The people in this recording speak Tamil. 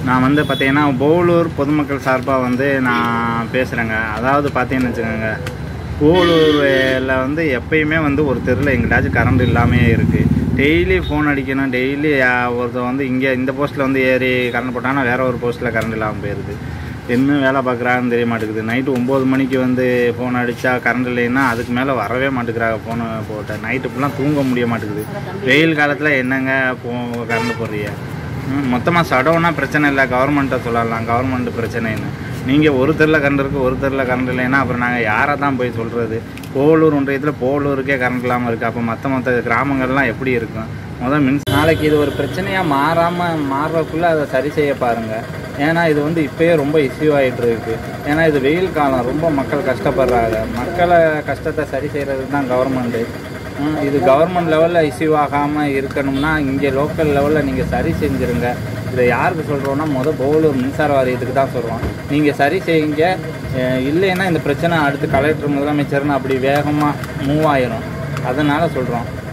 நான் வந்து பார்த்தீங்கன்னா போலூர் பொதுமக்கள் சார்பாக வந்து நான் பேசுகிறேங்க அதாவது பார்த்தீங்கன்னு வச்சுக்கோங்க போலூரில் வந்து எப்பயுமே வந்து ஒரு தெருவில் எங்கிட்டாச்சும் கரண்ட் இல்லாமே இருக்குது டெய்லி ஃபோன் அடிக்கணும் டெய்லி ஒருத்தர் வந்து இங்கே இந்த போஸ்ட்டில் வந்து ஏறி கரண்ட் போட்டாங்கன்னா வேற ஒரு போஸ்ட்டில் கரண்ட் இல்லாமல் போயிடுது என்ன வேலை பார்க்குறாங்கன்னு தெரிய மாட்டேங்குது நைட்டு ஒம்பது மணிக்கு வந்து ஃபோன் அடித்தா கரண்ட் இல்லைன்னா அதுக்கு மேலே வரவே மாட்டேங்கிறாங்க ஃபோனை போட்ட நைட்டு ஃபுல்லாக தூங்க முடிய மாட்டேங்குது வெயில் காலத்தில் என்னங்க போ கரண்ட் போடுறீங்க மொத்தமாக சடவுனா பிரச்சனை இல்லை கவர்மெண்ட்டை சொல்லலாம் கவர்மெண்ட் பிரச்சனைன்னு நீங்கள் ஒரு தெருவில் கரண்ட் இருக்குது ஒரு தெருவில் கரண்ட் இல்லைன்னா அப்புறம் நாங்கள் யாரை தான் போய் சொல்கிறது போலூர் ஒன்றியத்தில் போலூருக்கே கரண்ட் இல்லாமல் இருக்குது அப்போ மற்ற மற்ற கிராமங்கள்லாம் எப்படி இருக்கும் முதல் மின்ஸ் நாளைக்கு இது ஒரு பிரச்சனையாக மாறாமல் மாறுறதுக்குள்ளே அதை சரி செய்ய பாருங்கள் ஏன்னா இது வந்து இப்போயே ரொம்ப இஷ்யூ ஆகிட்டு இருக்கு ஏன்னா இது வெயில் காலம் ரொம்ப மக்கள் கஷ்டப்படுறாங்க மக்களை கஷ்டத்தை சரி செய்கிறது தான் கவர்மெண்ட்டு ம், இது கவர்மெண்ட் லெவலில் இஷ்யூ ஆகாமல் இருக்கணும்னா இங்கே லோக்கல் லெவலில் நீங்கள் சரி செஞ்சுருங்க இதை யாருக்கு சொல்கிறோன்னா மொதல் போலூர் மின்சார வாரியத்துக்கு தான் சொல்கிறோம் நீங்கள் சரி செய்யுங்க அஹ் இல்லைன்னா இந்த பிரச்சனை அடுத்து கலெக்டர் முதலமைச்சர்னு அப்படி வேகமாக மூவ் ஆயிரும் அதனால் சொல்கிறோம்